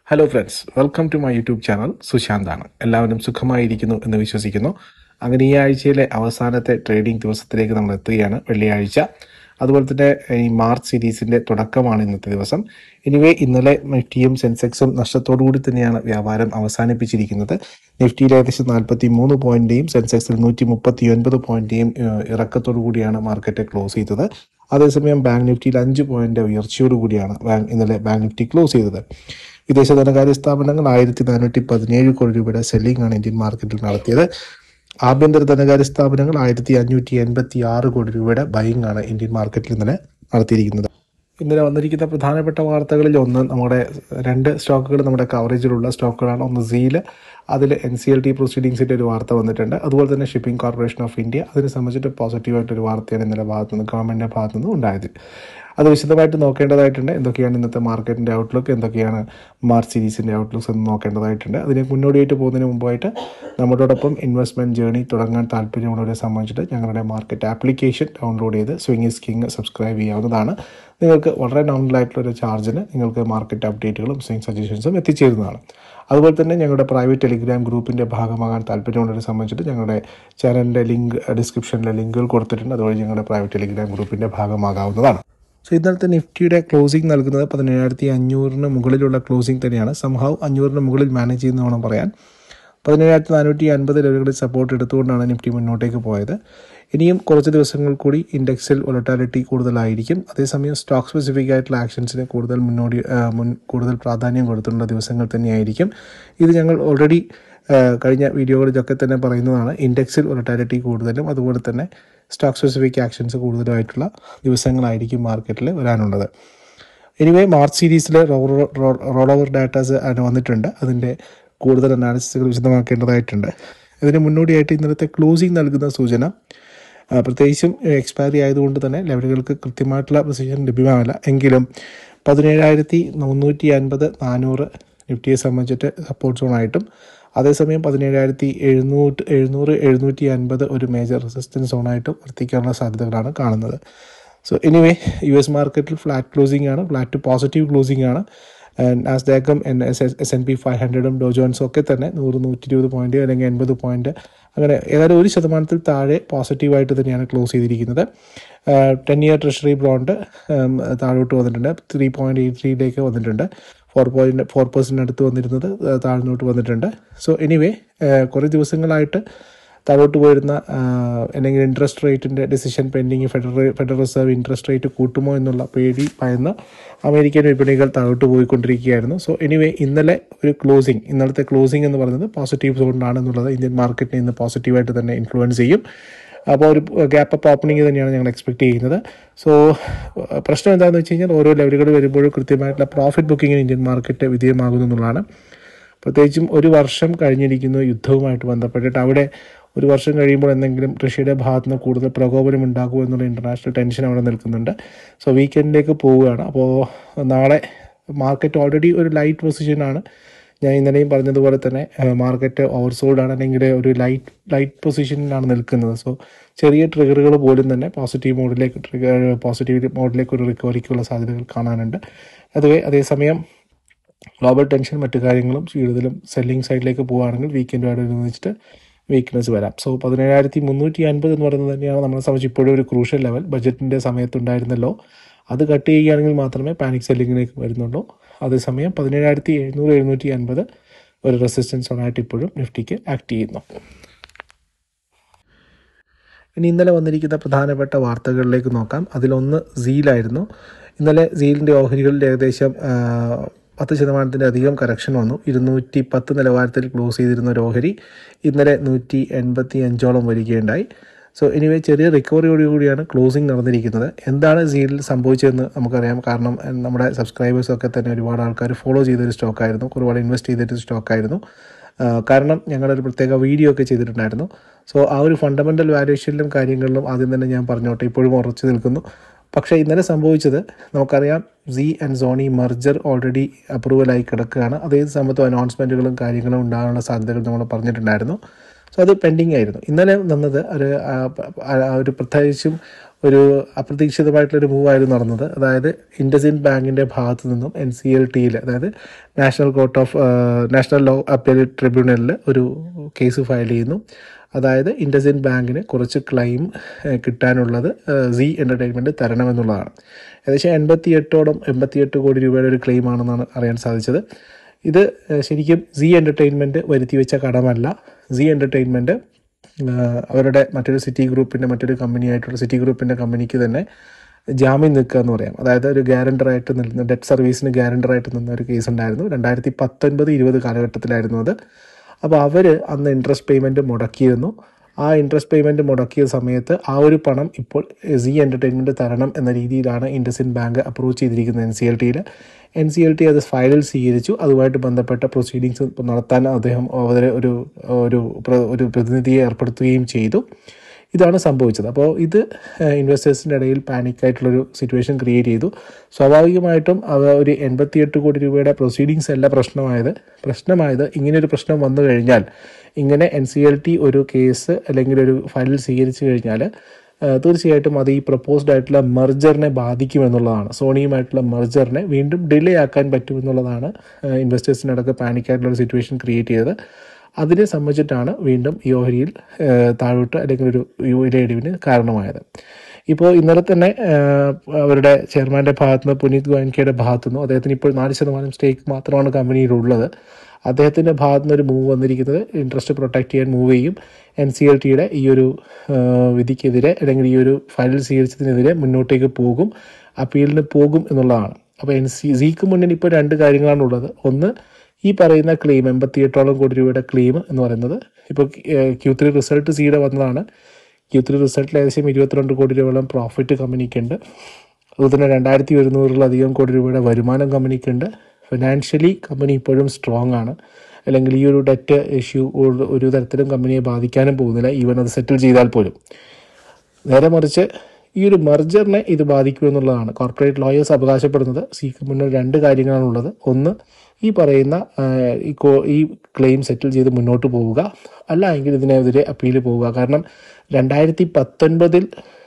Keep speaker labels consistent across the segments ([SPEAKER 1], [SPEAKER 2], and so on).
[SPEAKER 1] hello friends welcome to my YouTube channel സുശാന്താണ് എല്ലാവരും സുഖമായിരിക്കുന്നു എന്ന് വിശ്വസിക്കുന്നു അങ്ങനെ ഈ ആഴ്ചയിലെ അവസാനത്തെ ട്രേഡിംഗ് ദിവസത്തിലേക്ക് നമ്മൾ എത്തുകയാണ് വെള്ളിയാഴ്ച അതുപോലെ തന്നെ ഈ മാർച്ച് സീരീസിന്റെ തുടക്കമാണ് ഇന്നത്തെ ദിവസം എനിവേ ഇന്നലെ നിഫ്റ്റിയും സെൻസെക്സും നഷ്ടത്തോടുകൂടി തന്നെയാണ് വ്യാപാരം അവസാനിപ്പിച്ചിരിക്കുന്നത് നിഫ്റ്റിയിൽ ഏകദേശം നാൽപ്പത്തി മൂന്ന് പോയിന്റേയും സെൻസെക്സിൽ നൂറ്റി മുപ്പത്തി ഒൻപത് പോയിന്റേയും ഇറക്കത്തോടു കൂടിയാണ് മാർക്കറ്റ് ക്ലോസ് ചെയ്തത് അതേസമയം ബാങ്ക് നിഫ്റ്റിയിൽ അഞ്ച് പോയിന്റ് ഉയർച്ചയോടുകൂടിയാണ് ബാങ്ക് ഇന്നലെ ബാങ്ക് നിഫ്റ്റി ക്ലോസ് ചെയ്തത് വിദേശ ധനകാര്യ സ്ഥാപനങ്ങൾ ആയിരത്തി നാനൂറ്റി പതിനേഴ് കോടി രൂപയുടെ സെല്ലിംഗ് ആണ് ഇന്ത്യൻ മാർക്കറ്റിൽ നടത്തിയത് ആഭ്യന്തര ധനകാര്യ സ്ഥാപനങ്ങൾ ആയിരത്തി അഞ്ഞൂറ്റി എൺപത്തി ആറ് കോടി രൂപയുടെ ബൈങ് ആണ് ഇന്ത്യൻ മാർക്കറ്റിൽ ഇന്നലെ നടത്തിയിരിക്കുന്നത് ഇന്നലെ വന്നിരിക്കുന്ന പ്രധാനപ്പെട്ട വാർത്തകളിൽ ഒന്ന് നമ്മുടെ രണ്ട് സ്റ്റോക്കുകൾ നമ്മുടെ കവറേജിലുള്ള സ്റ്റോക്കുകളാണ് ഒന്ന് സീല് അതിൽ എൻ സി എൽ ടി പ്രൊസീഡിങ്സിൻ്റെ ഒരു വാർത്ത വന്നിട്ടുണ്ട് അതുപോലെ തന്നെ ഷിപ്പിംഗ് കോർപ്പറേഷൻ ഓഫ് ഇന്ത്യ അതിനെ സംബന്ധിച്ചിട്ട് പോസിറ്റീവായിട്ടൊരു വാർത്തയാണ് ഇന്നലെ ഭാഗത്തു നിന്ന് ഗവൺമെൻറ്റിൻ്റെ ഭാഗത്തു നിന്ന് ഉണ്ടായത് അത് വിശദമായിട്ട് നോക്കേണ്ടതായിട്ടുണ്ട് എന്തൊക്കെയാണ് ഇന്നത്തെ മാർക്കറ്റിൻ്റെ ഔട്ട്ലുക്ക് എന്തൊക്കെയാണ് മാർച്ച് സീരീസിൻ്റെ ഔട്ട്ലുക്സ് എന്ന് നോക്കേണ്ടതായിട്ടുണ്ട് അതിനെ മുന്നോടിയായിട്ട് പോകുന്നതിന് മുമ്പായിട്ട് നമ്മളോടൊപ്പം ഇൻവെസ്റ്റ്മെൻറ്റ് ജേണി തുടങ്ങാൻ താല്പര്യമുള്ളവരെ സംബന്ധിച്ചിട്ട് ഞങ്ങളുടെ മാർക്കറ്റ് ആപ്ലിക്കേഷൻ ഡൗൺലോഡ് ചെയ്ത് സ്വിംഗ് ഇസ് കിങ് സബ്സ്ക്രൈബ് ചെയ്യാവുന്നതാണ് നിങ്ങൾക്ക് വളരെ നോമിനലായിട്ടുള്ള ഒരു ചാർജിന് നിങ്ങൾക്ക് മാർക്കറ്റ് അപ്ഡേറ്റുകളും സ്വിംഗ് സജഷൻസും എത്തിച്ചേരുന്നതാണ് അതുപോലെ തന്നെ ഞങ്ങളുടെ പ്രൈവറ്റ് ടെലിഗ്രാം ഗ്രൂപ്പിൻ്റെ ഭാഗമാകാൻ താല്പര്യമുള്ളവരെ സംബന്ധിച്ചിട്ട് ഞങ്ങളുടെ ചാനലിൻ്റെ ലിങ്ക് ഡിസ്ക്രിപ്ഷനിലെ ലിങ്കുകൾ കൊടുത്തിട്ടുണ്ട് അതുവഴി ഞങ്ങളുടെ പ്രൈവറ്റ് ടെലിഗ്രാം ഗ്രൂപ്പിൻ്റെ ഭാഗമാകാവുന്നതാണ് സോ ഇന്നലത്തെ നിഫ്റ്റിയുടെ ക്ലോസിംഗ് നൽകുന്നത് പതിനേഴായിരത്തി അഞ്ഞൂറിന് മുകളിലുള്ള ക്ലോസിംഗ് തന്നെയാണ് സംഭവം അഞ്ഞൂറിന് മുകളിൽ മാനേജ് ചെയ്യുന്ന വേണം പറയാൻ പതിനേഴായിരത്തി നാനൂറ്റി അൻപത് ലെവലുകളിൽ സപ്പോർട്ട് എടുത്തുകൊണ്ടാണ് നിഫ്റ്റി മുന്നോട്ടേക്ക് പോയത് ഇനിയും കുറച്ച് ദിവസങ്ങൾ കൂടി ഇൻഡെക്സിൽ വൊളറ്റാലിറ്റി കൂടുതലായിരിക്കും അതേസമയം സ്റ്റോക്ക് സ്പെസിഫിക് ആയിട്ടുള്ള ആക്ഷൻസിന് കൂടുതൽ മുന്നോടി മുൻ കൂടുതൽ പ്രാധാന്യം കൊടുത്തിട്ടുള്ള ദിവസങ്ങൾ തന്നെയായിരിക്കും ഇത് ഞങ്ങൾ ഓൾറെഡി കഴിഞ്ഞ വീഡിയോകളിലൊക്കെ തന്നെ പറയുന്നതാണ് ഇൻഡെക്സിൽ വൊളറ്റാലിറ്റി കൂടുതലും അതുപോലെ തന്നെ സ്റ്റോക്ക് സ്പെസിഫിക് ആക്ഷൻസ് കൂടുതലായിട്ടുള്ള ദിവസങ്ങളായിരിക്കും മാർക്കറ്റിൽ വരാനുള്ളത് anyway March series roll over datas വന്നിട്ടുണ്ട് അതിൻ്റെ കൂടുതൽ അനാലിസിസുകൾ വിശദമാക്കേണ്ടതായിട്ടുണ്ട് ഇതിന് മുന്നോടിയായിട്ട് ഇന്നലത്തെ ക്ലോസിംഗ് നൽകുന്ന സൂചന പ്രത്യേകിച്ചും എക്സ്പയറി ആയതുകൊണ്ട് തന്നെ ലെവലുകൾക്ക് കൃത്യമായിട്ടുള്ള പൊസിഷൻ ലഭ്യമാവില്ല എങ്കിലും പതിനേഴായിരത്തി മുന്നൂറ്റി അൻപത് നാനൂറ് നിഫ്റ്റിയെ സംബന്ധിച്ചിട്ട് സപ്പോർട്ട് സോണായിട്ടും അതേസമയം പതിനേഴായിരത്തി എഴുന്നൂറ്റ് എഴുന്നൂറ് എഴുന്നൂറ്റി അൻപത് ഒരു മേജർ റെസിസ്റ്റൻസ് സോണായിട്ടും വർത്തിക്കാനുള്ള സാധ്യതകളാണ് കാണുന്നത് സോ എനിവേ യു എസ് മാർക്കറ്റിൽ ഫ്ലാറ്റ് ക്ലോസിംഗ് ആണ് ഫ്ലാറ്റ് ടു പോസിറ്റീവ് ക്ലോസിംഗ് ആണ് നാസ്ഡാക്കും N S S N P five ഹൺഡ്രഡും ഡോജോൺസും ഒക്കെ തന്നെ നൂറ് നൂറ്റി ഇരുപത് പോയിന്റ് അല്ലെങ്കിൽ എൺപത് പോയിന്റ് അങ്ങനെ ഏതായാലും ഒരു ശതമാനത്തിൽ താഴെ പോസിറ്റീവായിട്ട് തന്നെയാണ് ക്ലോസ് ചെയ്തിരിക്കുന്നത് ടെൻ ഇയർ ട്രഷറി ബ്രോണ്ട് താഴോട്ട് വന്നിട്ടുണ്ട് ത്രീ പോയിന്റ് എയ്റ്റ് ത്രീയിലേക്ക് വന്നിട്ടുണ്ട് ഫോർ പോയിന്റ് ഫോർ പെർസെൻറ്റ് അടുത്ത് വന്നിരുന്നത് താഴ്ന്നോട്ട് വന്നിട്ടുണ്ട് സോ എനിവേ കുറേ ദിവസങ്ങളായിട്ട് താഴോട്ട് പോയിരുന്ന അല്ലെങ്കിൽ ഇൻട്രസ്റ്റ് റേറ്റിൻ്റെ decision pending federal federal reserve interest rate കൂട്ടുമോ എന്നുള്ള പേടി ഭയന്ന് അമേരിക്കൻ വിപണികൾ താഴോട്ട് പോയിക്കൊണ്ടിരിക്കുകയായിരുന്നു സോ എനിവേ ഇന്നലെ ഒരു ക്ലോസിംഗ് ഇന്നലത്തെ ക്ലോസിംഗ് എന്ന് പറയുന്നത് പോസിറ്റീവ് സോണിലാണെന്നുള്ളത് ഇന്ത്യൻ മാർക്കറ്റിനെ ഇന്ന് പോസിറ്റീവായിട്ട് തന്നെ ഇൻഫ്ലുവൻസ് ചെയ്യും അപ്പോൾ ഒരു ഗ്യാപ്പ് അപ്പ് ഓപ്പണിംഗ് തന്നെയാണ് ഞങ്ങൾ എക്സ്പെക്ട് ചെയ്യുന്നത് സോ പ്രശ്നം എന്താണെന്ന് വെച്ച് കഴിഞ്ഞാൽ ഓരോ ലെവലുകൾ വരുമ്പോഴും കൃത്യമായിട്ടുള്ള പ്രോഫിറ്റ് ബുക്കിങ്ങിന് ഇന്ത്യൻ മാർക്കറ്റ് വിധേയമാകുന്നു എന്നുള്ളതാണ് പ്രത്യേകിച്ചും ഒരു വർഷം കഴിഞ്ഞിരിക്കുന്നു യുദ്ധവുമായിട്ട് ബന്ധപ്പെട്ടിട്ട് അവിടെ ഒരു വർഷം കഴിയുമ്പോൾ എന്തെങ്കിലും റഷ്യയുടെ ഭാഗത്ത് നിന്ന് കൂടുതൽ പ്രകോപനം ഉണ്ടാകുമോ എന്നുള്ള ഇൻ്റർനാഷണൽ ടെൻഷൻ അവിടെ നിൽക്കുന്നുണ്ട് സോ വീക്കെൻഡിലേക്ക് പോവുകയാണ് അപ്പോൾ നാളെ മാർക്കറ്റ് ഓൾറെഡി ഒരു ലൈറ്റ് പൊസിഷനാണ് ഞാൻ ഇന്നലെയും പറഞ്ഞതുപോലെ തന്നെ മാർക്കറ്റ് ഓവർസോൾഡ് ആണ് അല്ലെങ്കിൽ ഒരു ലൈറ്റ് ലൈറ്റ് പൊസിഷനിലാണ് നിൽക്കുന്നത് സോ ചെറിയ ട്രിഗറുകൾ പോലും തന്നെ പോസിറ്റീവ് മോഡിലേക്ക് ട്രിഗർ പോസിറ്റീവ് മോഡിലേക്ക് ഒരു റിക്കവറിക്കുള്ള സാധ്യതകൾ കാണാനുണ്ട് അതുവേ അതേസമയം ഗ്ലോബൽ ടെൻഷൻ മറ്റു കാര്യങ്ങളും കൂടുതലും സെല്ലിംഗ് സൈഡിലേക്ക് പോവുകയാണെങ്കിൽ വീക്കെൻഡുമായിട്ട് വെച്ചിട്ട് വീക്ക്നെസ് വരാം സോ പതിനേഴായിരത്തി മുന്നൂറ്റി അൻപത് എന്ന് പറയുന്നത് തന്നെയാണ് നമ്മളെ സംബന്ധിച്ച് ഇപ്പോഴും ഒരു ക്രൂഷ്യൽ ലെവൽ ബജറ്റിൻ്റെ സമയത്തുണ്ടായിരുന്നല്ലോ അത് കട്ട് ചെയ്യുകയാണെങ്കിൽ മാത്രമേ പാനിക് സെല്ലിങ്ങിലേക്ക് വരുന്നുള്ളൂ അതേസമയം പതിനേഴായിരത്തി എഴുന്നൂറ് എഴുന്നൂറ്റി അൻപത് ഒരു റെസിസ്റ്റൻസ് ഓണായിട്ട് ഇപ്പോഴും നിഫ്റ്റിക്ക് ആക്ട് ചെയ്യുന്നു ഇനി ഇന്നലെ വന്നിരിക്കുന്ന പ്രധാനപ്പെട്ട വാർത്തകളിലേക്ക് നോക്കാം അതിലൊന്ന് സീലായിരുന്നു ഇന്നലെ സീലിൻ്റെ ഓഹരികളിൽ ഏകദേശം പത്ത് ശതമാനത്തിൻ്റെ അധികം കറക്ഷൻ വന്നു ഇരുന്നൂറ്റി പത്ത് നിലവാരത്തിൽ ക്ലോസ് ചെയ്തിരുന്ന ഒരു ഓഹരി ഇന്നലെ നൂറ്റി എൺപത്തി അഞ്ചോളം വരികയുണ്ടായി സോ എനിവേ ചെറിയ റിക്കവറിയോടുകൂടിയാണ് ക്ലോസിംഗ് നടന്നിരിക്കുന്നത് എന്താണ് സീലിൽ സംഭവിച്ചതെന്ന് നമുക്കറിയാം കാരണം നമ്മുടെ സബ്സ്ക്രൈബേഴ്സൊക്കെ തന്നെ ഒരുപാട് ആൾക്കാർ ഫോളോ ചെയ്തൊരു സ്റ്റോക്കായിരുന്നു ഒരുപാട് ഇൻവെസ്റ്റ് ചെയ്തിട്ടൊരു സ്റ്റോക്കായിരുന്നു കാരണം ഞങ്ങളൊരു പ്രത്യേക വീഡിയോ ഒക്കെ ചെയ്തിട്ടുണ്ടായിരുന്നു സോ ആ ഒരു ഫണ്ടമെൻ്റൽ വാല്യൂഷനിലും കാര്യങ്ങളിലും ആദ്യം തന്നെ ഞാൻ പറഞ്ഞോട്ടെ ഇപ്പോഴും ഉറച്ചു നിൽക്കുന്നു പക്ഷേ ഇന്നലെ സംഭവിച്ചത് നമുക്കറിയാം Zee and Sony merger already അപ്രൂവലായി കിടക്കുകയാണ് അതേ സമയത്തും അനൗൺസ്മെൻറ്റുകളും കാര്യങ്ങളും ഉണ്ടാകാനുള്ള സാധ്യതകൾ നമ്മൾ പറഞ്ഞിട്ടുണ്ടായിരുന്നു സോ അത് പെൻഡിങ് ആയിരുന്നു ഇന്നലെ വന്നത് ഒരു ആ, ആ, ഒരു പ്രത്യേകിച്ചും ഒരു അപ്രതീക്ഷിതമായിട്ടുള്ളൊരു മൂവായിരുന്നു നടന്നത് അതായത് ഇൻഡസിൻ ബാങ്കിൻ്റെ ഭാഗത്തു നിന്നും എൻ സി എൽ ടിയിൽ അതായത് national court of national law appeal ട്രിബ്യൂണലിൽ ഒരു കേസ് ഫയൽ ചെയ്യുന്നു അതായത് ഇൻഡസിൻ ബാങ്കിന് കുറച്ച് ക്ലെയിം കിട്ടാനുള്ളത് സി എൻ്റർടൈൻമെൻറ്റ് തരണമെന്നുള്ളതാണ് ഏകദേശം എൺപത്തി എട്ടോളം എൺപത്തിയെട്ട് കോടി രൂപയുടെ ഒരു ക്ലെയിം ആണെന്നാണ് അറിയാൻ സാധിച്ചത് ഇത് ഏഹ്, ശരിക്കും സി എൻ്റർടൈൻമെൻറ്റ് വരുത്തി വെച്ച കടമല്ല സി എൻ്റർടൈൻമെൻറ്റ് അവരുടെ മറ്റൊരു സിറ്റി ഗ്രൂപ്പിൻ്റെ മറ്റൊരു കമ്പനിയായിട്ടുള്ള സിറ്റി ഗ്രൂപ്പിൻ്റെ കമ്പനിക്ക് തന്നെ ജാമ്യം നിൽക്കുക എന്ന് പറയാം അതായത് ഒരു ഗ്യാരണ്ടറായിട്ട് നിൽക്കുന്ന ഡെറ്റ് സർവീസിന് ഗ്യാരണ്ടറായിട്ട് നിന്ന ഒരു കേസ് ഉണ്ടായിരുന്നു രണ്ടായിരത്തി പത്തൊൻപത് ഇരുപത് കാലഘട്ടത്തിലായിരുന്നു അത് അപ്പോൾ അവർ അന്ന് ഇൻട്രസ്റ്റ് പേയ്മെൻറ്റ് മുടക്കിയിരുന്നു ആ ഇൻട്രസ്റ്റ് പേയ്മെൻറ്റ് മുടക്കിയ സമയത്ത് ആ ഒരു പണം ഇപ്പോൾ സി എൻ്റർടൈൻമെൻറ്റ് തരണം എന്ന രീതിയിലാണ് ഇൻഡസിൻ ബാങ്ക് അപ്രോച്ച് ചെയ്തിരിക്കുന്നത് എൻ സി എൽ ടിയിൽ എൻ സി എൽ ടി അത് ഫയലിൽ സ്വീകരിച്ചു അതുമായിട്ട് ബന്ധപ്പെട്ട പ്രൊസീഡിങ്സ് നടത്താൻ അദ്ദേഹം അവരെ ഒരു ഒരു പ്ര- ഒരു പ്രതിനിധിയെ ഏർപ്പെടുത്തുകയും ചെയ്തു ഇതാണ് സംഭവിച്ചത് അപ്പോൾ ഇത് ഇൻവെസ്റ്റേഴ്സിൻ്റെ ഇടയിൽ പാനിക്കായിട്ടുള്ളൊരു സിറ്റുവേഷൻ ക്രിയേറ്റ് ചെയ്തു സ്വാഭാവികമായിട്ടും അവ ഒരു എൺപത്തിയെട്ട് കോടി രൂപയുടെ പ്രൊസീഡിങ്സ് അല്ല പ്രശ്നമായത് പ്രശ്നമായത് ഇങ്ങനെയൊരു പ്രശ്നം വന്നു കഴിഞ്ഞാൽ ഇങ്ങനെ എൻ സി എൽ ടി ഒരു കേസ് അല്ലെങ്കിൽ ഒരു ഫയൽ സ്വീകരിച്ചു കഴിഞ്ഞാൽ ഏഹ് തീർച്ചയായിട്ടും അത് ഈ പ്രപ്പോസ്ഡ് ആയിട്ടുള്ള മെർജറിനെ ബാധിക്കുമെന്നുള്ളതാണ് സോണിയുമായിട്ടുള്ള മെർജറിനെ വീണ്ടും ഡിലേ ആക്കാൻ പറ്റുമെന്നുള്ളതാണ് ഇൻവെസ്റ്റേഴ്സിനടക്കം പാനിക്കായിട്ടുള്ള ഒരു സിറ്റുവേഷൻ ക്രിയേറ്റ് ചെയ്തത് അതിനെ സംബന്ധിച്ചിട്ടാണ് വീണ്ടും ഈ ഓഹരിയിൽ ഏഹ് താഴോട്ട് അല്ലെങ്കിൽ ഒരു വിലയിടിവിന് കാരണമായത് ഇപ്പോൾ ഇന്നലെ തന്നെ ഏഹ് അവരുടെ ചെയർമാൻ്റെ ഭാഗത്തുനിന്ന് പുനീത് ഗോയൻകയുടെ ഭാഗത്തുനിന്ന് അദ്ദേഹത്തിന് ഇപ്പോൾ നാല് ശതമാനം സ്റ്റേക്ക് മാത്രമാണ് കമ്പനിയിലുള്ളത് അദ്ദേഹത്തിൻ്റെ ഭാഗത്തുനിന്ന് ഒരു മൂവ് വന്നിരിക്കുന്നത് ഇൻട്രസ്റ്റ് പ്രൊട്ടക്ട് ചെയ്യാൻ മൂവ് ചെയ്യും എൻ സി എൽ ടിയുടെ ഈ ഒരു ഏഹ് വിധിക്കെതിരെ അല്ലെങ്കിൽ ഈ ഒരു ഫയൽ സ്വീകരിച്ചതിനെതിരെ മുന്നോട്ടേക്ക് പോകും അപ്പീലിന് പോകും എന്നുള്ളതാണ് അപ്പോൾ എൻ സി സിക്ക് മുന്നിൽ ഇപ്പോൾ രണ്ട് കാര്യങ്ങളാണ് ഉള്ളത് ഒന്ന് ഈ പറയുന്ന ക്ലെയിം എൺപത്തിയെട്ടോളം കോടി രൂപയുടെ ക്ലെയിം എന്ന് പറയുന്നത് ഇപ്പോൾ ക്യൂ ത്രീ റിസൾട്ട് സിയുടെ വന്നതാണ് ക്യൂ ത്രീ റിസൾട്ടിൽ ഏകദേശം ഇരുപത്തിരണ്ട് കോടി രൂപയോളം പ്രോഫിറ്റ് കമ്പനിക്കുണ്ട് അതുപോലെ തന്നെ രണ്ടായിരത്തി ഒരുന്നൂറിലധികം കോടി രൂപയുടെ വരുമാനം കമ്പനിക്കുണ്ട് ഫിനാൻഷ്യലി കമ്പനി ഇപ്പോഴും സ്ട്രോങ് ആണ് അല്ലെങ്കിൽ ഈ ഒരു ഡെറ്റ് ഇഷ്യൂ ഒരു തരത്തിലും കമ്പനിയെ ബാധിക്കാനും പോകുന്നില്ല ഈവൻ അത് സെറ്റിൽ ചെയ്താൽ പോലും നേരെ മറിച്ച് ഈ ഒരു മെർജറിനെ ഇത് ബാധിക്കുമെന്നുള്ളതാണ് കോർപ്പറേറ്റ് ലോയേഴ്സ് അവകാശപ്പെടുന്നത് സിക്ക് മുന്നിൽ രണ്ട് കാര്യങ്ങളാണുള്ളത് ഒന്ന് ഈ പറയുന്ന ആ, ഈ കോ ഈ ക്ലെയിം സെറ്റിൽ ചെയ്ത് മുന്നോട്ട് പോവുക അല്ല എങ്കിൽ ഇതിനെതിരെ അപ്പീൽ പോവുക കാരണം രണ്ടായിരത്തി പത്തൊൻപതിൽ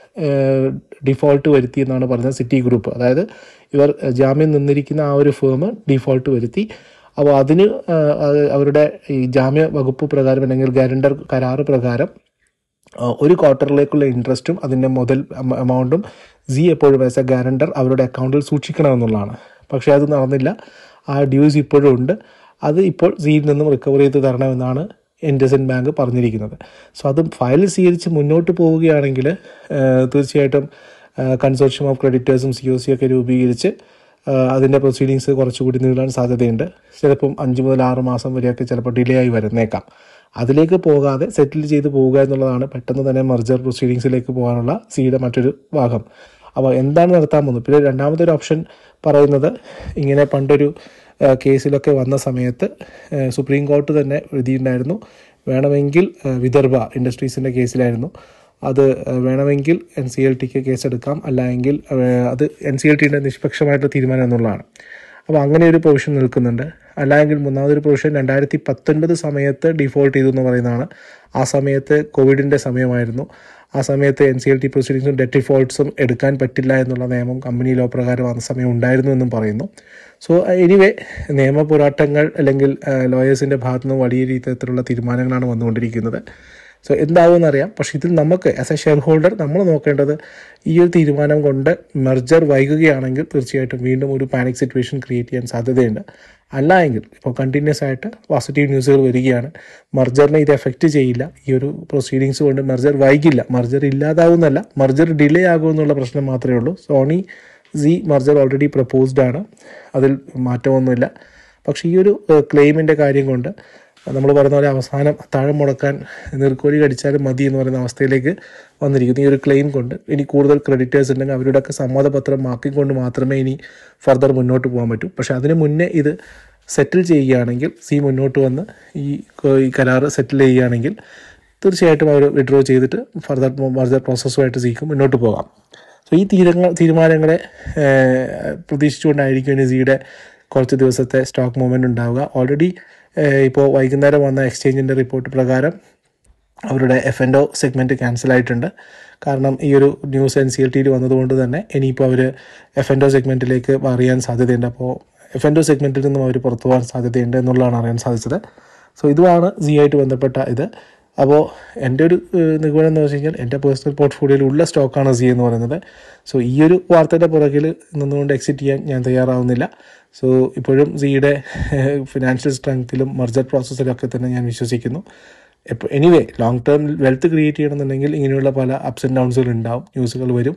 [SPEAKER 1] ഡിഫോൾട്ട് വരുത്തി എന്നാണ് പറയുന്നത് സിറ്റി ഗ്രൂപ്പ് അതായത് ഇവർ ജാമ്യം നിന്നിരിക്കുന്ന ആ ഒരു ഫേം ഡിഫോൾട്ട് വരുത്തി അപ്പോൾ അതിന് ആ, അത് അവരുടെ ഈ ജാമ്യ വകുപ്പ് പ്രകാരം അല്ലെങ്കിൽ ഗ്യാരണ്ടർ കരാറ് പ്രകാരം ആ, ഒരു ക്വാർട്ടറിലേക്കുള്ള ഇൻട്രസ്റ്റും അതിൻ്റെ മുതൽ അമ- എമൗണ്ടും സി എപ്പോഴും ആസ് എ ഗ്യാരണ്ടർ അവരുടെ അക്കൗണ്ടിൽ സൂക്ഷിക്കണമെന്നുള്ളതാണ് പക്ഷേ അത് നടന്നില്ല ആ ഡ്യൂസ് ഇപ്പോഴും ഉണ്ട് അത് ഇപ്പോൾ സിയിൽ നിന്നും റിക്കവർ ചെയ്ത് തരണമെന്നാണ് ഇൻഡസൻ ബാങ്ക് പറഞ്ഞിരിക്കുന്നത് സോ അത് ഫയൽ സ്വീകരിച്ച് മുന്നോട്ട് പോവുകയാണെങ്കിൽ തീർച്ചയായിട്ടും കൺസോർഷ്യം ഓഫ് ക്രെഡിറ്റേഴ്സും സി ഒ സി ഒക്കെ രൂപീകരിച്ച് ആ, അതിൻ്റെ പ്രൊസീഡിങ്സ് കുറച്ചുകൂടി നീളാൻ സാധ്യതയുണ്ട് ചിലപ്പം അഞ്ച് മുതൽ ആറ് മാസം വരെയൊക്കെ ചിലപ്പോൾ ഡിലേ ആയി വരുന്നേക്കാം അതിലേക്ക് പോകാതെ സെറ്റിൽ ചെയ്ത് പോവുക എന്നുള്ളതാണ് പെട്ടെന്ന് തന്നെ മർജർ പ്രൊസീഡിങ്സിലേക്ക് പോകാനുള്ള സിയുടെ മറ്റൊരു ഭാഗം അപ്പോൾ എന്താണ് നടത്താൻ പോകുന്നത് പിന്നെ രണ്ടാമത്തെ ഒരു ഓപ്ഷൻ പറയുന്നത് ഇങ്ങനെ പണ്ടൊരു ആ, കേസിലൊക്കെ വന്ന സമയത്ത് ആ, സുപ്രീം കോർട്ട് തന്നെ വിധിയുണ്ടായിരുന്നു വേണമെങ്കിൽ ആ, വിദർഭ ഇൻഡസ്ട്രീസിൻ്റെ കേസിലായിരുന്നു അത് ആ, വേണമെങ്കിൽ എൻ സി എൽ ടിക്ക് കേസെടുക്കാം അല്ലെങ്കിൽ ആ, അത് എൻ സി എൽ ടിയുടെ നിഷ്പക്ഷമായിട്ടുള്ള തീരുമാനം എന്നുള്ളതാണ് അപ്പോൾ അങ്ങനെ ഒരു പ്രൊവിഷൻ നിൽക്കുന്നുണ്ട് അല്ലെങ്കിൽ മൂന്നാമതൊരു പ്രൊവിഷൻ രണ്ടായിരത്തി പത്തൊൻപത് സമയത്ത് ഡിഫോൾട്ട് ചെയ്തു എന്ന് പറയുന്നതാണ് ആ സമയത്ത് കോവിഡിൻ്റെ സമയമായിരുന്നു ആ സമയത്ത് എൻ സി എൽ ടി പ്രൊസീഡിങ്സും ഡെറ്റ് ഡിഫോൾട്ട്സും എടുക്കാൻ പറ്റില്ല എന്നുള്ള നിയമം കമ്പനി ലോ പ്രകാരം ആ സമയം ഉണ്ടായിരുന്നു എന്നും പറയുന്നു സോ എനിവേ നിയമ പോരാട്ടങ്ങൾ അല്ലെങ്കിൽ ലോയേഴ്സിൻ്റെ ഭാഗത്തു നിന്ന് വലിയ രീതിയിലുള്ള തീരുമാനങ്ങളാണ് വന്നുകൊണ്ടിരിക്കുന്നത് സോ എന്താവുമെന്ന് അറിയാം പക്ഷെ ഇതിൽ നമുക്ക് ആസ് എ ഷെയർ ഹോൾഡർ നമ്മൾ നോക്കേണ്ടത് ഈ ഒരു തീരുമാനം കൊണ്ട് മെർജർ വൈകുകയാണെങ്കിൽ തീർച്ചയായിട്ടും വീണ്ടും ഒരു പാനിക് സിറ്റുവേഷൻ ക്രിയേറ്റ് ചെയ്യാൻ സാധ്യതയുണ്ട് അല്ല എങ്കിൽ ഇപ്പോൾ കണ്ടിന്യൂസ് ആയിട്ട് പോസിറ്റീവ് ന്യൂസുകൾ വരികയാണ് മർജറിനെ ഇത് എഫക്റ്റ് ചെയ്യില്ല ഈ ഒരു പ്രൊസീഡിങ്സ് കൊണ്ട് മെർജർ വൈകില്ല മർജർ ഇല്ലാതാവുന്നല്ല മർജർ ഡിലേ ആകുമെന്നുള്ള പ്രശ്നം മാത്രമേ ഉള്ളൂ Sony Zee merger already proposed ആണ് അതിൽ മാറ്റമൊന്നുമില്ല പക്ഷേ ഈ ഒരു ക്ലെയിമിൻ്റെ കാര്യം കൊണ്ട് നമ്മൾ പറയുന്ന പോലെ അവസാനം താഴെ മുടക്കാൻ നീർക്കോലി കടിച്ചാലും മതി എന്ന് പറയുന്ന അവസ്ഥയിലേക്ക് വന്നിരിക്കുന്നു ഈ ഒരു ക്ലെയിം കൊണ്ട് ഇനി കൂടുതൽ ക്രെഡിറ്റേഴ്സ് ഉണ്ടെങ്കിൽ അവരുടെയൊക്കെ സമ്മതപത്രം ആക്കിക്കൊണ്ട് മാത്രമേ ഇനി ഫർദർ മുന്നോട്ട് പോകാൻ പറ്റൂ പക്ഷേ അതിന് മുന്നേ ഇത് സെറ്റിൽ ചെയ്യുകയാണെങ്കിൽ സി മുന്നോട്ട് വന്ന് ഈ ക- ഈ കരാറ് സെറ്റിൽ ചെയ്യുകയാണെങ്കിൽ തീർച്ചയായിട്ടും അവർ വിഡ്രോ ചെയ്തിട്ട് ഫർദർ മർജർ പ്രോസസ്സുമായിട്ട് സിക്ക് മുന്നോട്ട് പോകാം സോ ഈ തീരങ്ങൾ തീരുമാനങ്ങളെ ഏഹ്, പ്രതീക്ഷിച്ചുകൊണ്ടായിരിക്കും ഇനി സിയുടെ കുറച്ച് ദിവസത്തെ സ്റ്റോക്ക് മൂവ്മെൻറ്റ് ഉണ്ടാവുക ഓൾറെഡി ഇപ്പോൾ വൈകുന്നേരം വന്ന എക്സ്ചേഞ്ചിൻ്റെ റിപ്പോർട്ട് പ്രകാരം അവരുടെ F N O segment cancel ആയിട്ടുണ്ട് കാരണം ഈ ഒരു ന്യൂസ് എൻ സി എൽ ടിയിൽ വന്നതുകൊണ്ട് തന്നെ ഇനിയിപ്പോൾ അവർ എഫ് എൻ ഒ സെഗ്മെൻറ്റിലേക്ക് അറിയാൻ സാധ്യതയുണ്ട് അപ്പോൾ എഫ് എൻ ഒ സെഗ്മെൻറ്റിൽ നിന്നും അവർ പുറത്തു പോകാൻ സാധ്യതയുണ്ട് എന്നുള്ളതാണ് അറിയാൻ സാധിച്ചത് സോ ഇതുമാണ് സി ആയിട്ട് ബന്ധപ്പെട്ട ഇത് അപ്പോൾ എൻ്റെ ഒരു ഏഹ്, നിഗമനം എന്ന് വെച്ച് കഴിഞ്ഞാൽ എൻ്റെ പേഴ്സണൽ പോർട്ട്ഫോളിയോയിൽ ഉള്ള സ്റ്റോക്കാണ് സി എന്ന് പറയുന്നത് സോ ഈ ഒരു വാർത്തയുടെ പുറകിൽ നിന്നുകൊണ്ട് എക്സിറ്റ് ചെയ്യാൻ ഞാൻ തയ്യാറാവുന്നില്ല സോ ഇപ്പോഴും സിയുടെ ഫിനാൻഷ്യൽ സ്ട്രെങ്ത്തിലും മർജർ പ്രോസസ്സിലൊക്കെ തന്നെ ഞാൻ വിശ്വസിക്കുന്നു ഇപ്പോൾ anyway long term wealth create ചെയ്യണമെന്നുണ്ടെങ്കിൽ ഇങ്ങനെയുള്ള പല അപ്സ് ആൻഡ് ഡൗൺസുകൾ ഉണ്ടാവും ന്യൂസുകൾ വരും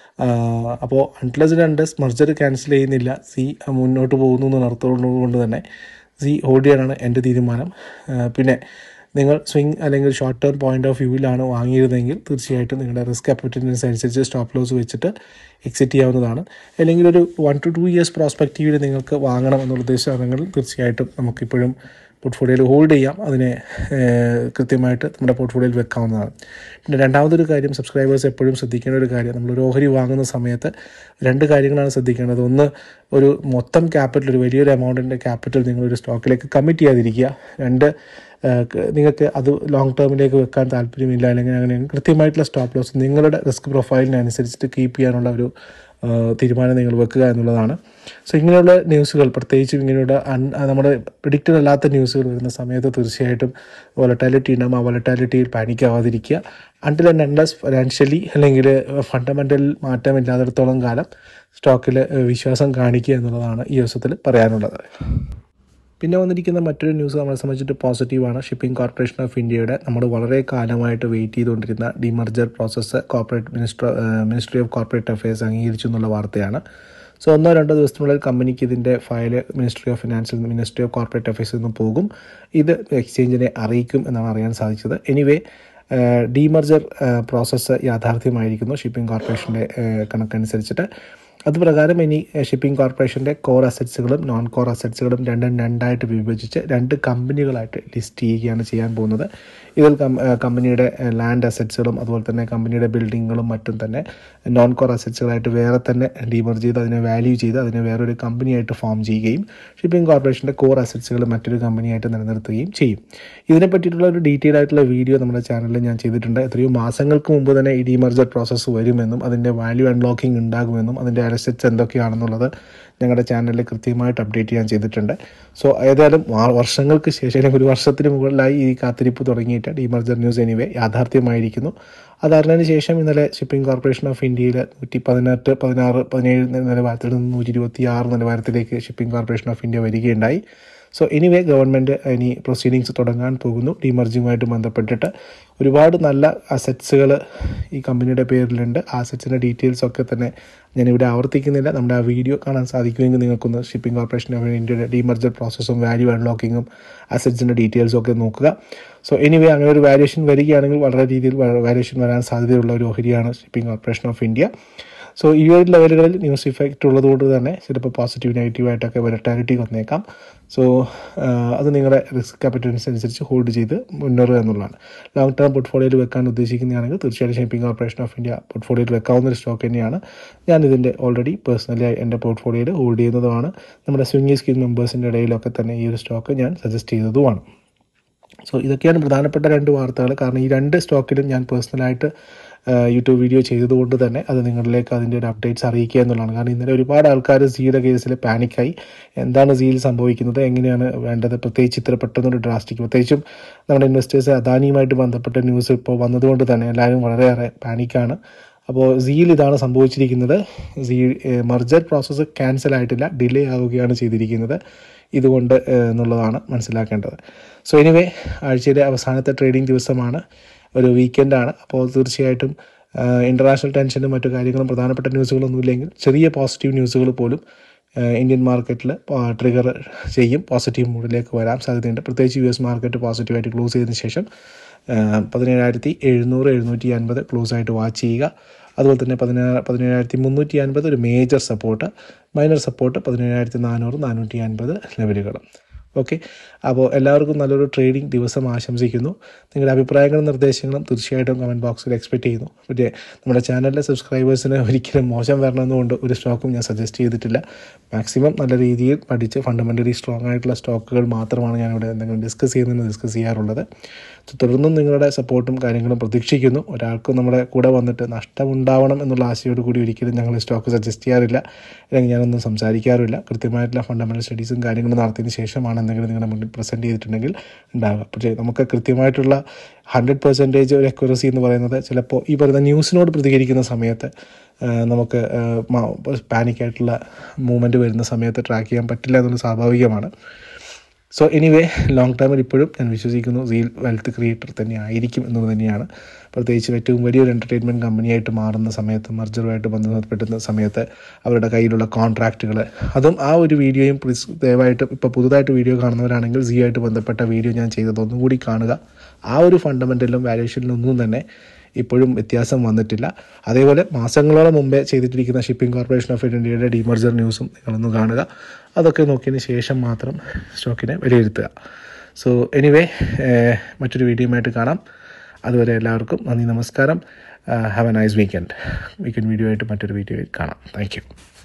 [SPEAKER 1] അപ്പോൾ അൺപ്ലസ് അണ്ടസ് മർജർ ക്യാൻസൽ ചെയ്യുന്നില്ല സി മുന്നോട്ട് പോകുന്നു എന്ന് അർത്ഥമുള്ളത് തന്നെ സി ഹോൾഡ് ചെയ്യാനാണ് എൻ്റെ തീരുമാനം ആ, പിന്നെ നിങ്ങൾ സ്വിങ് അല്ലെങ്കിൽ ഷോർട്ട് ടേം പോയിന്റ് ഓഫ് വ്യൂവിലാണ് വാങ്ങിയിരുന്നെങ്കിൽ തീർച്ചയായിട്ടും നിങ്ങളുടെ റിസ്ക് അപ്പറ്റിനൻസ് അനുസരിച്ച് സ്റ്റോപ്പ് ലോസ് വെച്ചിട്ട് എക്സിറ്റ് ചെയ്യാവുന്നതാണ് അല്ലെങ്കിൽ ഒരു വൺ ടു ടു ഇയേഴ്സ് പ്രോസ്പെക്റ്റീവിൽ നിങ്ങൾക്ക് വാങ്ങണം എന്നുള്ള ഉദ്ദേശമാണെങ്കിൽ തീർച്ചയായിട്ടും നമുക്കിപ്പോഴും പോർട്ട്ഫോളിയോയിൽ ഹോൾഡ് ചെയ്യാം അതിനെ ഏഹ്, കൃത്യമായിട്ട് നമ്മുടെ പോർട്ട്ഫോളിയോയിൽ വെക്കാവുന്നതാണ് പിന്നെ രണ്ടാമതൊരു കാര്യം സബ്സ്ക്രൈബേഴ്സ് എപ്പോഴും ശ്രദ്ധിക്കേണ്ട ഒരു കാര്യം നമ്മൾ ഒരു ഓഹരി വാങ്ങുന്ന സമയത്ത് രണ്ട് കാര്യങ്ങളാണ് ശ്രദ്ധിക്കേണ്ടത് ഒന്ന് ഒരു മൊത്തം ക്യാപിറ്റൽ ഒരു വലിയൊരു എമൗണ്ടിൻ്റെ ക്യാപിറ്റൽ നിങ്ങളൊരു സ്റ്റോക്കിലേക്ക് കമ്മിറ്റ് ചെയ്യാതിരിക്കുക രണ്ട് ഏഹ്, ക- നിങ്ങൾക്ക് അത് ലോങ് ടേമിലേക്ക് വെക്കാൻ താല്പര്യമില്ല അല്ലെങ്കിൽ അങ്ങനെ കൃത്യമായിട്ടുള്ള സ്റ്റോപ്പ് ലോസ് നിങ്ങളുടെ റിസ്ക് പ്രൊഫൈലിനനുസരിച്ചിട്ട് കീപ്പ് ചെയ്യാനുള്ള ഒരു ആ, തീരുമാനം നിങ്ങൾ വെക്കുക എന്നുള്ളതാണ് സോ ഇങ്ങനെയുള്ള ന്യൂസുകൾ പ്രത്യേകിച്ചും ഇങ്ങനെയുള്ള അൺ നമ്മുടെ പ്രിഡിക്റ്റഡ് അല്ലാത്ത ന്യൂസുകൾ വരുന്ന സമയത്ത് തീർച്ചയായിട്ടും വൊളറ്റാലിറ്റി ഉണ്ടാകും ആ വൊളറ്റാലിറ്റിയിൽ പാനിക്കാവാതിരിക്കുക അണ്ടിൽ ആൻഡ് അൺലസ് ഫിനാൻഷ്യലി അല്ലെങ്കിൽ ഫണ്ടമെൻ്റൽ മാറ്റമില്ലാത്തിടത്തോളം കാലം സ്റ്റോക്കിൽ വിശ്വാസം കാണിക്കുക എന്നുള്ളതാണ് ഈ ദിവസത്തിൽ പറയാനുള്ളത് പിന്നെ വന്നിരിക്കുന്ന മറ്റൊരു ന്യൂസ് നമ്മളെ സംബന്ധിച്ചിട്ട് പോസിറ്റീവാണ് ഷിപ്പിംഗ് കോർപ്പറേഷൻ ഓഫ് ഇന്ത്യയുടെ നമ്മൾ വളരെ കാലമായിട്ട് വെയിറ്റ് ചെയ്തുകൊണ്ടിരുന്ന demerger process corporate minister ministry of corporate affairs അംഗീകരിച്ചു എന്നുള്ള വാർത്തയാണ് സോ ഒന്നോ രണ്ടോ ദിവസത്തിനുള്ളിൽ കമ്പനിക്ക് ഇതിൻ്റെ ഫയൽ മിനിസ്ട്രി ഓഫ് ഫിനാൻസിൽ നിന്ന് മിനിസ്ട്രി ഓഫ് കോർപ്പറേറ്റ് അഫയേഴ്സിൽ നിന്ന് പോകും ഇത് എക്സ്ചേഞ്ചിനെ അറിയിക്കും എന്നാണ് അറിയാൻ സാധിച്ചത് എനിവേ ഡീമർജർ പ്രോസസ്സ് യാഥാർത്ഥ്യമായിരിക്കുന്നു ഷിപ്പിംഗ് കോർപ്പറേഷൻ്റെ കണക്കനുസരിച്ചിട്ട് അതുപ്രകാരം ഇനി ഷിപ്പിംഗ് കോർപ്പറേഷൻ്റെ കോർ അസറ്റ്സുകളും നോൺ കോർ അസറ്റ്സുകളും രണ്ടും രണ്ടായിട്ട് വിഭജിച്ച് രണ്ട് കമ്പനികളായിട്ട് ലിസ്റ്റ് ചെയ്യുകയാണ് ചെയ്യാൻ പോകുന്നത് ഇതിൽ കം- ഏഹ് കമ്പനിയുടെ ലാൻഡ് അസറ്റ്സുകളും അതുപോലെ തന്നെ കമ്പനിയുടെ ബിൽഡിങ്ങുകളും മറ്റും തന്നെ നോൺ കോർ അസറ്റ്സുകളായിട്ട് വേറെ തന്നെ ഡീമർ ചെയ്ത് അതിനെ വാല്യൂ ചെയ്ത് അതിനെ വേറൊരു കമ്പനിയായിട്ട് ഫോം ചെയ്യുകയും ഷിപ്പിംഗ് കോർപ്പറേഷൻ്റെ കോർ അസറ്റ്സുകൾ മറ്റൊരു കമ്പനിയായിട്ട് നിലനിർത്തുകയും ചെയ്യും ഇതിനെ പറ്റിയിട്ടുള്ള ഒരു ഡീറ്റെയിൽ ആയിട്ടുള്ള വീഡിയോ നമ്മുടെ ചാനലിൽ ഞാൻ ചെയ്തിട്ടുണ്ട് എത്രയോ മാസങ്ങൾക്ക് മുമ്പ് തന്നെ ഈ ഡീമർജർ പ്രോസസ്സ് വരുമെന്നും അതിൻ്റെ വാല്യൂ അൺലോക്കിംഗ് ഉണ്ടാകുമെന്നും അതിൻ്റെ അസറ്റ്സ് എന്തൊക്കെയാണെന്നുള്ളത് ഞങ്ങളുടെ ചാനലിൽ കൃത്യമായിട്ട് അപ്ഡേറ്റ് ചെയ്യാൻ ചെയ്തിട്ടുണ്ട് സോ ഏതായാലും വാ- വർഷങ്ങൾക്ക് ശേഷം അല്ലെങ്കിൽ ഒരു വർഷത്തിന് മുകളിലായി ഈ കാത്തിരിപ്പ് തുടങ്ങിയിട്ട് ഡീമർജർ ന്യൂസ് എനിവേ യാഥാർത്ഥ്യമായിരിക്കുന്നു അതറിഞ്ഞതിന് ശേഷം ഇന്നലെ ഷിപ്പിംഗ് കോർപ്പറേഷൻ ഓഫ് ഇന്ത്യയിൽ നൂറ്റി പതിനെട്ട് പതിനാറ് പതിനേഴ് നിലവാരത്തിൽ നിന്ന് നൂറ്റി ഇരുപത്തി ആറ് നിലവാരത്തിലേക്ക് ഷിപ്പിംഗ് കോർപ്പറേഷൻ ഓഫ് ഇന്ത്യ വരികയുണ്ടായി സോ എനിവേ ഗവൺമെൻറ് ഇനി പ്രൊസീഡിങ്സ് തുടങ്ങാൻ പോകുന്നു ഡീമർജിങ്ങുമായിട്ട് ബന്ധപ്പെട്ടിട്ട് ഒരുപാട് നല്ല അസറ്റ്സുകൾ ഈ കമ്പനിയുടെ പേരിലുണ്ട് ആ അസറ്റ്സിൻ്റെ ഡീറ്റെയിൽസ് ഒക്കെ തന്നെ ഞാനിവിടെ ആവർത്തിക്കുന്നില്ല നമ്മുടെ ആ വീഡിയോ കാണാൻ സാധിക്കുമെങ്കിൽ നിങ്ങൾക്കൊന്ന് ഷിപ്പിംഗ് കോർപ്പറേഷൻ ഓഫ് ഇന്ത്യയുടെ ഡീമർജർ പ്രോസസ്സും വാല്യൂ അൺലോക്കിങ്ങും അസറ്റ്സിൻ്റെ ഡീറ്റെയിൽസും ഒക്കെ നോക്കുക സോ എനിവേ അങ്ങനെ ഒരു വാല്യൂഷൻ വരികയാണെങ്കിൽ വളരെ രീതിയിൽ വാല്യൂഷൻ വരാൻ സാധ്യതയുള്ള ഒരു ഓഹരിയാണ് shipping corporation of India so ഈ ഒരു ലെവലുകളിൽ ന്യൂസ് ഇഫക്റ്റ് ഉള്ളതുകൊണ്ട് തന്നെ ചിലപ്പോൾ പോസിറ്റീവ് നെഗറ്റീവായിട്ടൊക്കെ വൊലറ്റാലിറ്റി വന്നേക്കാം സോ അത് നിങ്ങളുടെ റിസ്ക് ക്യാപിറ്റൽസ് അനുസരിച്ച് ഹോൾഡ് ചെയ്ത് മുന്നേറുക എന്നുള്ളതാണ് ലോങ് ടേം പോർട്ട്ഫോളിയോയിൽ വെക്കാൻ ഉദ്ദേശിക്കുന്നതാണെങ്കിൽ തീർച്ചയായിട്ടും ഷിപ്പിംഗ് കോർപ്പറേഷൻ ഓഫ് ഇന്ത്യ പോർട്ട്ഫോളിയോയിൽ വെക്കാവുന്ന ഒരു സ്റ്റോക്ക് തന്നെയാണ് ഞാൻ ഇതിൻ്റെ ഓൾറെഡി പേഴ്സണലി എൻ്റെ പോർട്ട്ഫോളിയോയിൽ ഹോൾഡ് ചെയ്യുന്നതുമാണ് നമ്മുടെ സ്വിംഗി സ്കീം മെമ്പേഴ്സിൻ്റെ ഇടയിലൊക്കെ തന്നെ ഈ ഒരു സ്റ്റോക്ക് ഞാൻ സജസ്റ്റ് ചെയ്തതുമാണ് സോ ഇതൊക്കെയാണ് പ്രധാനപ്പെട്ട രണ്ട് വാർത്തകൾ കാരണം ഈ രണ്ട് സ്റ്റോക്കിലും ഞാൻ പേഴ്സണലായിട്ട് യൂട്യൂബ് വീഡിയോ ചെയ്തതുകൊണ്ട് തന്നെ അത് നിങ്ങളിലേക്ക് അതിൻ്റെ ഒരു അപ്ഡേറ്റ്സ് അറിയിക്കുക എന്നുള്ളതാണ് കാരണം ഇന്നലെ ഒരുപാട് ആൾക്കാർ സിയുടെ കേസിൽ പാനിക്കായി എന്താണ് സിയിൽ സംഭവിക്കുന്നത് എങ്ങനെയാണ് വേണ്ടത് പ്രത്യേകിച്ച് ഇത്ര പെട്ടെന്നൊരു ഡ്രാസ്റ്റിക് പ്രത്യേകിച്ചും നമ്മുടെ ഇൻവെസ്റ്റേഴ്സ് അദാനിയുമായിട്ട് ബന്ധപ്പെട്ട ന്യൂസ് ഇപ്പോൾ വന്നതുകൊണ്ട് തന്നെ എല്ലാവരും വളരെയേറെ പാനിക്കാണ് അപ്പോൾ സിയിൽ ഇതാണ് സംഭവിച്ചിരിക്കുന്നത് സി മർജർ പ്രോസസ്സ് ക്യാൻസൽ ആയിട്ടില്ല ഡിലേ ആവുകയാണ് ചെയ്തിരിക്കുന്നത് ഇതുകൊണ്ട് ഏഹ്, എന്നുള്ളതാണ് മനസ്സിലാക്കേണ്ടത് സോ എനിവേ ആഴ്ചയിലെ അവസാനത്തെ ട്രേഡിംഗ് ദിവസമാണ് ഒരു വീക്കെൻഡാണ് അപ്പോൾ തീർച്ചയായിട്ടും ഇൻ്റർനാഷണൽ ടെൻഷനും മറ്റു കാര്യങ്ങളും പ്രധാനപ്പെട്ട ന്യൂസുകളൊന്നും ഇല്ലെങ്കിൽ ചെറിയ പോസിറ്റീവ് ന്യൂസുകൾ പോലും ഏഹ്, ഇന്ത്യൻ മാർക്കറ്റിൽ ട്രിഗർ ചെയ്യും പോസിറ്റീവ് മൂഡിലേക്ക് വരാൻ സാധ്യതയുണ്ട് പ്രത്യേകിച്ച് യു എസ് മാർക്കറ്റ് പോസിറ്റീവായിട്ട് ക്ലോസ് ചെയ്തതിന് ശേഷം ഏഹ്, പതിനേഴായിരത്തി എഴുന്നൂറ് എഴുന്നൂറ്റി അൻപത് ക്ലോസ് ആയിട്ട് വാച്ച് ചെയ്യുക അതുപോലെ തന്നെ പതിനേഴ് പതിനേഴായിരത്തി മുന്നൂറ്റി അൻപത് ഒരു മേജർ സപ്പോർട്ട് മൈനർ സപ്പോർട്ട് പതിനേഴായിരത്തി നാനൂറ് നാനൂറ്റി അൻപത് ലെവലുകൾ ഓക്കെ അപ്പോൾ എല്ലാവർക്കും നല്ലൊരു ട്രേഡിംഗ് ദിവസം ആശംസിക്കുന്നു നിങ്ങളുടെ അഭിപ്രായങ്ങളും നിർദ്ദേശങ്ങളും തീർച്ചയായിട്ടും കമൻറ്റ് ബോക്സിൽ എക്സ്പെക്ട് ചെയ്യുന്നു പിന്നെ നമ്മുടെ ചാനലിലെ സബ്സ്ക്രൈബേഴ്സിന് ഒരിക്കലും മോശം വരണമെന്നുകൊണ്ട് ഒരു സ്റ്റോക്കും ഞാൻ സജസ്റ്റ് ചെയ്തിട്ടില്ല മാക്സിമം നല്ല രീതിയിൽ പഠിച്ച് ഫണ്ടമെൻ്റലി സ്ട്രോങ് ആയിട്ടുള്ള സ്റ്റോക്കുകൾ മാത്രമാണ് ഞാനിവിടെ എന്തെങ്കിലും ഡിസ്കസ് ചെയ്യുന്നതെന്ന് ഡിസ്കസ് ചെയ്യാറുള്ളത് തുടർന്നും നിങ്ങളുടെ സപ്പോർട്ടും കാര്യങ്ങളും പ്രതീക്ഷിക്കുന്നു ഒരാൾക്കും നമ്മുടെ കൂടെ വന്നിട്ട് നഷ്ടമുണ്ടാവണം എന്നുള്ള ആശയോട് കൂടി ഒരിക്കലും ഞങ്ങൾ സ്റ്റോക്ക് സജസ്റ്റ് ചെയ്യാറില്ല അല്ലെങ്കിൽ ഞാനൊന്നും സംസാരിക്കാറില്ല കൃത്യമായിട്ടുള്ള ഫണ്ടമെൻ്റൽ സ്റ്റഡീസും കാര്യങ്ങളും നടത്തിയതിന് ശേഷമാണ് എന്തെങ്കിലും നിങ്ങളുടെ മുന്നിൽ പ്രസൻറ്റ് ചെയ്തിട്ടുണ്ടെങ്കിൽ ഉണ്ടാവുക പക്ഷേ നമുക്ക് കൃത്യമായിട്ടുള്ള ഹൺഡ്രഡ് പെർസെൻറ്റേജ് ഒരു അക്യുറസി എന്ന് പറയുന്നത് ചിലപ്പോൾ ഈ പറയുന്ന ന്യൂസിനോട് പ്രതികരിക്കുന്ന സമയത്ത് നമുക്ക് പാനിക്കായിട്ടുള്ള മൂവ്മെൻറ്റ് വരുന്ന സമയത്ത് ട്രാക്ക് ചെയ്യാൻ പറ്റില്ല എന്നുള്ളത് സ്വാഭാവികമാണ് സോ എനിവേ ലോങ് ടേമിൽ ഇപ്പോഴും ഞാൻ വിശ്വസിക്കുന്നു സീൽ വെൽത്ത് ക്രിയേറ്റർ തന്നെ ആയിരിക്കും എന്നത് തന്നെയാണ് പ്രത്യേകിച്ച് ഏറ്റവും വലിയൊരു എൻ്റർടൈൻമെൻറ്റ് കമ്പനിയായിട്ട് മാറുന്ന സമയത്ത് മർജറുമായിട്ട് ബന്ധപ്പെടുന്ന സമയത്ത് അവരുടെ കയ്യിലുള്ള കോൺട്രാക്റ്റുകൾ അതും ആ ഒരു വീഡിയോയും പ്ലീസ് ദയവായിട്ട് ഇപ്പോൾ പുതുതായിട്ട് വീഡിയോ കാണുന്നവരാണെങ്കിൽ സി ആയിട്ട് ബന്ധപ്പെട്ട വീഡിയോ ഞാൻ ചെയ്തത് ഒന്നും കൂടി കാണുക ആ ഒരു ഫണ്ടമെൻ്റലും വാല്യൂഷനിലും ഒന്നും തന്നെ ഇപ്പോഴും വ്യത്യാസം വന്നിട്ടില്ല അതേപോലെ മാസങ്ങളോളം മുമ്പേ ചെയ്തിട്ടിരിക്കുന്ന ഷിപ്പിംഗ് കോർപ്പറേഷൻ ഓഫ് ഇന്ത്യയുടെ ഡിമർജർ ന്യൂസും നിങ്ങളൊന്ന് കാണുക അതൊക്കെ നോക്കിയതിന് ശേഷം മാത്രം സ്റ്റോക്കിനെ വിലയിരുത്തുക സോ എനിവേ മറ്റൊരു വീഡിയോയുമായിട്ട് കാണാം അതുവരെ എല്ലാവർക്കും നന്ദി നമസ്കാരം have a nice weekend weekend video ആയിട്ട് മറ്റൊരു വീഡിയോയിൽ കാണാം താങ്ക്